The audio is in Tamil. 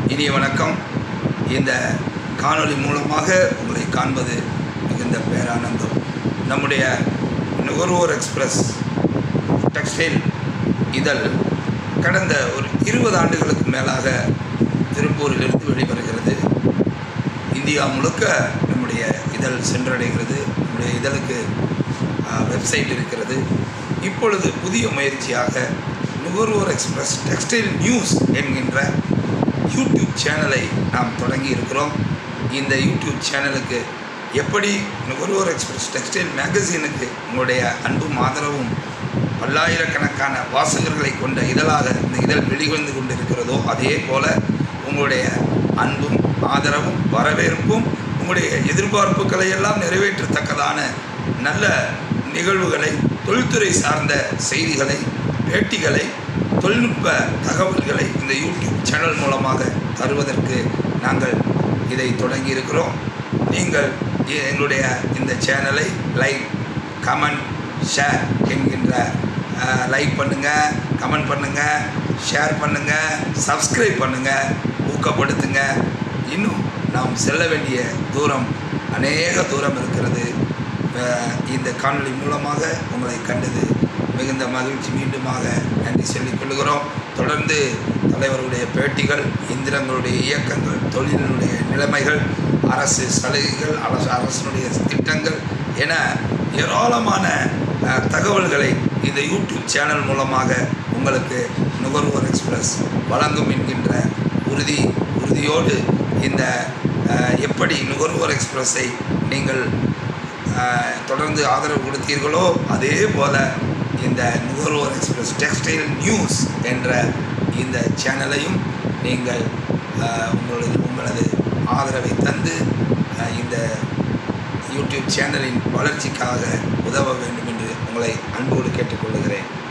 இனிய வணக்கம் இந்த காணொளி மூலமாக உங்களை காண்பது மிகுந்த பேரானந்தம் நம்முடைய நுகர்வோர் எக்ஸ்பிரஸ் டெக்ஸ்டைல் இதழ் கடந்த ஒரு இருபது ஆண்டுகளுக்கு மேலாக திருப்பூரிலிருந்து வெளிவருகிறது இந்தியா முழுக்க நம்முடைய இதழ் சென்றடைகிறது நம்முடைய இதழுக்கு வெப்சைட் இருக்கிறது இப்பொழுது புதிய முயற்சியாக நுகர்வோர் எக்ஸ்பிரஸ் டெக்ஸ்டைல் நியூஸ் என்கின்ற யூடியூப் சேனலை நாம் தொடங்கி இருக்கிறோம் இந்த யூடியூப் சேனலுக்கு எப்படி நுகர்வோர் எக்ஸ்பிரஸ் டெக்ஸ்டைல் மேகசினுக்கு உங்களுடைய அன்பும் ஆதரவும் பல்லாயிரக்கணக்கான வாசகர்களை கொண்ட இதழாக இந்த இதழ் வெளிவந்து கொண்டிருக்கிறதோ அதே போல உங்களுடைய அன்பும் ஆதரவும் வரவேற்பும் உங்களுடைய எதிர்பார்ப்புகளை எல்லாம் நிறைவேற்றத்தக்கதான நல்ல நிகழ்வுகளை தொழில்துறை சார்ந்த செய்திகளை பேட்டிகளை தொழில்நுட்ப தகவல்களை இந்த யூடியூப் சேனல் மூலமாக தருவதற்கு நாங்கள் இதை தொடங்கி இருக்கிறோம் நீங்கள் எங்களுடைய இந்த சேனலை லைக் கமெண்ட் ஷேர் என்கின்ற லைக் பண்ணுங்கள் கமெண்ட் பண்ணுங்கள் ஷேர் பண்ணுங்கள் சப்ஸ்கிரைப் பண்ணுங்கள் ஊக்கப்படுத்துங்க இன்னும் நாம் செல்ல வேண்டிய தூரம் அநேக தூரம் இருக்கிறது அஹ் இந்த காணொளி மூலமாக உங்களை கண்டது மிகுந்த மகிழ்ச்சி மீண்டுமாக நன்றி சொல்லிக் கொள்கிறோம் தொடர்ந்து தலைவர்களுடைய பேட்டிகள் இயந்திரங்களுடைய இயக்கங்கள் தொழிலினுடைய நிலைமைகள் அரசு சலுகைகள் அரசு அரசினுடைய திட்டங்கள் என ஏராளமான அஹ், தகவல்களை இந்த யூடியூப் சேனல் மூலமாக உங்களுக்கு நுகர்வோர் எக்ஸ்பிரஸ் வழங்கும் என்கின்ற உறுதி உறுதியோடு இந்த அஹ், எப்படி நுகர்வோர் எக்ஸ்பிரஸை நீங்கள் அஹ், தொடர்ந்து ஆதரவு கொடுத்தீர்களோ அதே போல இந்த நுகர்வோர் எக்ஸ்பிரஸ் டெக்ஸ்டைல் நியூஸ் என்ற இந்த சேனலையும் நீங்கள் அஹ், உங்களது உங்களது ஆதரவை தந்து அஹ், இந்த யூடியூப் சேனலின் வளர்ச்சிக்காக உதவ வேண்டும் என்று உங்களை அன்போடு கேட்டுக்கொள்கிறேன்